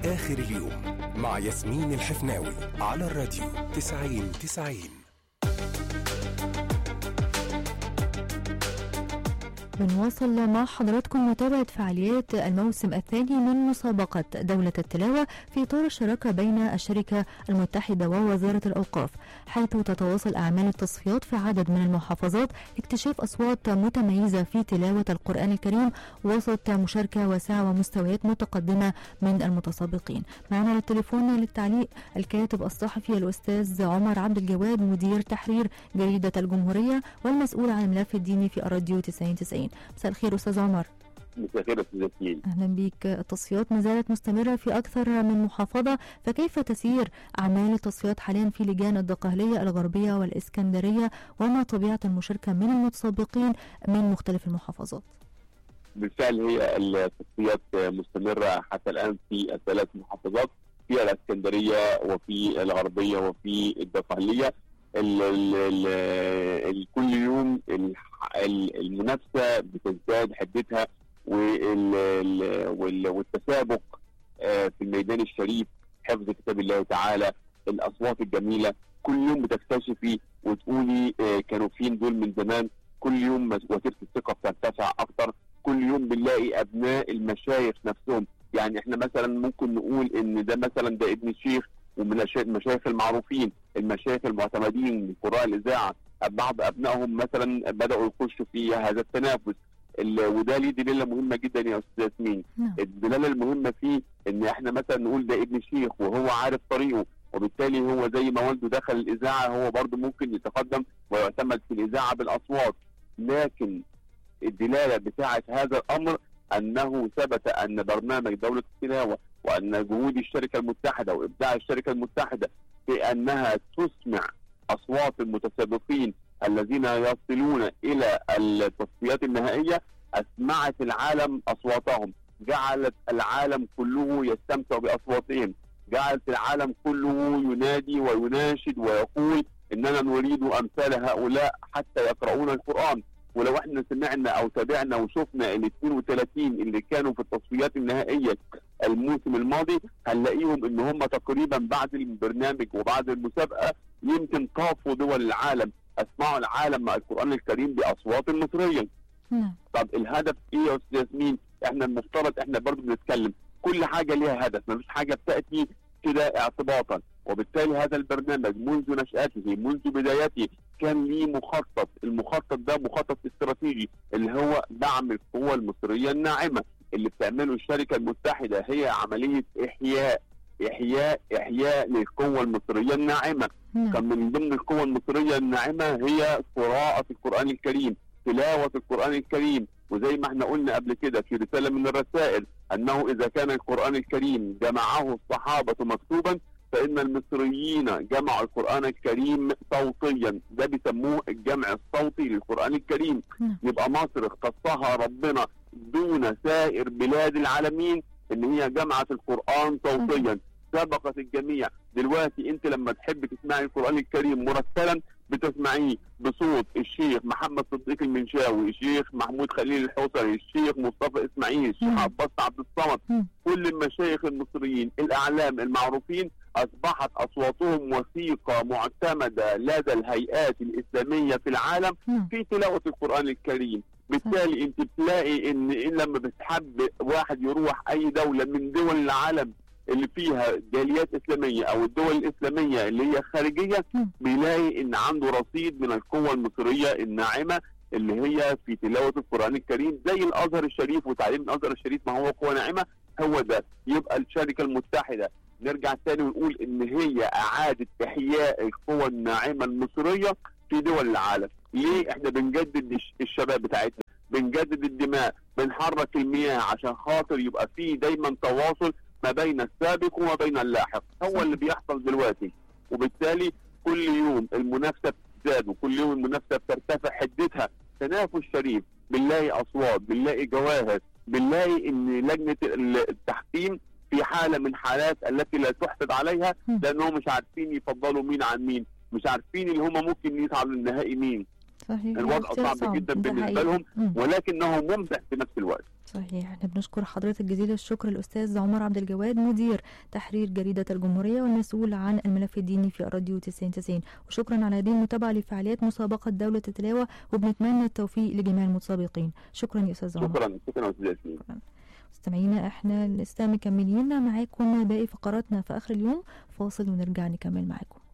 آخر اليوم مع ياسمين الحفناوي على الراديو 90 90 بنواصل مع حضراتكم متابعة فعاليات الموسم الثاني من مسابقة دولة التلاوة في إطار الشراكة بين الشركة المتحدة ووزارة الأوقاف حيث تتواصل أعمال التصفيات في عدد من المحافظات لاكتشاف أصوات متميزة في تلاوة القرآن الكريم وسط مشاركة واسعة ومستويات متقدمة من المتسابقين معنا على التليفون للتعليق الكاتب الصحفي الأستاذ عمر عبد الجواد مدير تحرير جريدة الجمهورية والمسؤول عن الملف الديني في الراديو 90 90 مساء الخير أستاذ عمر مساء الخير استاذ ياسمين أهلا بك التصفيات ما زالت مستمرة في أكثر من محافظة فكيف تسير أعمال التصفيات حاليا في لجان الدقهلية الغربية والإسكندرية وما طبيعة المشاركة من المتسابقين من مختلف المحافظات بالفعل هي التصفيات مستمره حتى الان في الثلاث محافظات في الاسكندريه وفي الغربيه وفي الدقهليه ال ال ال ال كل يوم ال- ال- المنافسه بتزداد حدتها وال ال- وال- والتسابق آه، في الميدان الشريف حفظ كتاب الله تعالى الاصوات الجميله كل يوم بتكتشفي وتقولي آه، كانوا فين دول من زمان كل يوم مس- وتيره الثقه بترتفع اكتر كل يوم بنلاقي ابناء المشايخ نفسهم يعني احنا مثلا ممكن نقول ان ده مثلا ده ابن الشيخ ومن الش- المشايخ المعروفين المشايخ المعتمدين من قراء الاذاعه بعض ابنائهم مثلا بداوا يخشوا في هذا التنافس ال- وده ليه دلاله مهمه جدا يا استاذ ياسمين نعم الدلاله المهمه فيه ان احنا مثلا نقول ده ابن شيخ وهو عارف طريقه وبالتالي هو زي ما والده دخل الاذاعه هو برضه ممكن يتقدم ويعتمد في الاذاعه بالاصوات لكن الدلاله بتاعه هذا الامر انه ثبت ان برنامج دوله التلاوه وان جهود الشركه المتحده وابداع الشركه المتحده في انها تسمع اصوات المتسابقين الذين يصلون الى التصفيات النهائيه اسمعت العالم اصواتهم جعلت العالم كله يستمتع باصواتهم جعلت العالم كله ينادي ويناشد ويقول اننا نريد امثال هؤلاء حتى يقرؤون القران ولو احنا سمعنا او تابعنا وشفنا ال 32 اللي كانوا في التصفيات النهائيه الموسم الماضي هنلاقيهم ان هم تقريبا بعد البرنامج وبعد المسابقه يمكن طافوا دول العالم اسمعوا العالم مع القران الكريم باصوات مصريه نعم طب الهدف ايه يا استاذ ياسمين؟ احنا المفترض احنا برضه بنتكلم كل حاجه ليها هدف مفيش حاجه بتاتي كده اعتباطا وبالتالي هذا البرنامج منذ نشاته منذ بدايته كان ليه مخطط المخطط ده مخطط استراتيجي اللي هو دعم القوى المصريه الناعمه اللي بتعمله الشركه المتحده هي عمليه احياء احياء احياء للقوه المصريه الناعمه نعم كان من ضمن القوى المصرية الناعمة هي قراءة القرآن الكريم تلاوة القرآن الكريم وزي ما احنا قلنا قبل كده في رسالة من الرسائل أنه إذا كان القرآن الكريم جمعه الصحابة مكتوبا فإن المصريين جمعوا القرآن الكريم صوتيا ده بيسموه الجمع الصوتي للقرآن الكريم نعم. يبقى مصر اختصها ربنا دون سائر بلاد العالمين ان هي جمعت القرآن صوتيا سبقت الجميع دلوقتي انت لما تحب تسمعي القرآن الكريم مرتلا بتسمعيه بصوت الشيخ محمد صديق المنشاوي الشيخ محمود خليل الحوصري الشيخ مصطفى اسماعيل الشيخ مم. عباس عبد الصمد مم. كل المشايخ المصريين الاعلام المعروفين اصبحت اصواتهم وثيقه معتمده لدى الهيئات الاسلاميه في العالم نعم في تلاوه القران الكريم بالتالي انت بتلاقي ان إن لما بتحب واحد يروح اي دوله من دول العالم اللي فيها جاليات اسلاميه او الدول الاسلاميه اللي هي خارجيه مم. بيلاقي ان عنده رصيد من القوه المصريه الناعمه اللي هي في تلاوه القران الكريم زي الازهر الشريف وتعليم الازهر الشريف ما هو قوه ناعمه هو ده يبقى الشركه المتحده نرجع تاني ونقول ان هي اعاده احياء القوى الناعمه المصريه في دول العالم ليه احنا بنجدد الش- الشباب بتاعتنا بنجدد الدماء بنحرك المياه عشان خاطر يبقى في دايما تواصل ما بين السابق وما بين اللاحق هو اللي بيحصل دلوقتي وبالتالي كل يوم المنافسه بتزداد وكل يوم المنافسه بترتفع حدتها تنافس شريف بنلاقي اصوات بنلاقي جواهر بنلاقي ان لجنه ال- التحكيم في حاله من حالات التي لا تحسد عليها مم. لانهم مش عارفين يفضلوا مين عن مين مش عارفين اللي هم ممكن يصعدوا للنهائي مين صحيح الوضع كتير صعب جدا ده بالنسبة حقيقي. لهم. مم. ولكنه ممتع في نفس الوقت صحيح احنا بنشكر حضرتك جزيل الشكر الاستاذ عمر عبد الجواد مدير تحرير جريده الجمهوريه والمسؤول عن الملف الديني في الراديو 90 وشكرا على هذه المتابعه لفعاليات مسابقه دوله التلاوه وبنتمنى التوفيق لجميع المتسابقين شكرا يا استاذ عمر شكرا شكرا يا استاذ ياسمين مستمعينا احنا لسه مكملين معاكم باقي فقراتنا في اخر اليوم فاصل ونرجع نكمل معاكم